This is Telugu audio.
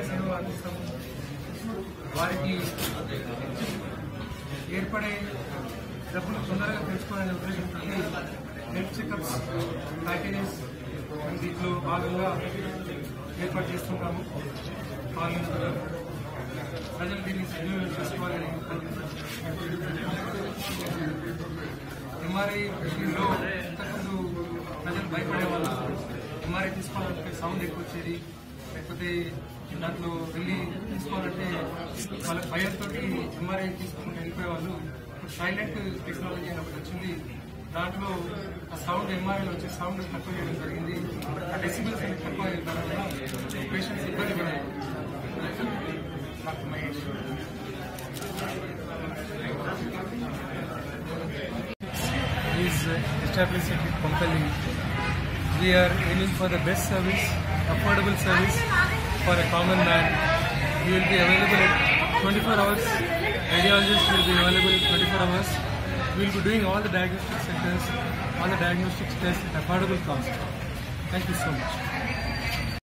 మెరుగైన సేవ అందిస్తాము వారికి ఏర్పడే డబ్బులు తొందరగా తెలుసుకోవాలనే ఉద్దేశంతో హెల్త్ చెకప్స్ ప్యాకేజెస్ అండ్ దీంట్లో భాగంగా ఏర్పాటు చేస్తుంటాము పార్లమెంట్ ప్రజలు దీన్ని సద్వినియోగం చేసుకోవాలని ఎంఆర్ఐ విషయంలో ఇంతకుముందు ప్రజలు భయపడేవాళ్ళు ఎంఆర్ఐ తీసుకోవాలంటే సౌండ్ ఎక్కువ వచ్చేది లేకపోతే దాంట్లో వెళ్ళి తీసుకోవాలంటే వాళ్ళ భయంతో ఎంఆర్ఐ తీసుకుంటూ వెళ్ళిపోయేవాళ్ళు ఇప్పుడు సైలెంట్ టెక్నాలజీ అని ఒకటి వచ్చింది దాంట్లో ఆ సౌండ్ ఎంఆర్ఐలో వచ్చే సౌండ్ తక్కువ చేయడం జరిగింది ఆ డెసిబల్స్ అనేది తక్కువ చేయడం వల్ల పేషెంట్స్ ఇబ్బంది పడారు doctor Mahesh is established at Kompally. We are aiming for the best service, affordable service for a common man. We will be available at 24 hours. Radiologists will be available 24 hours. We will be doing all the diagnostic centers, all the diagnostic tests at affordable cost. Thank you so much.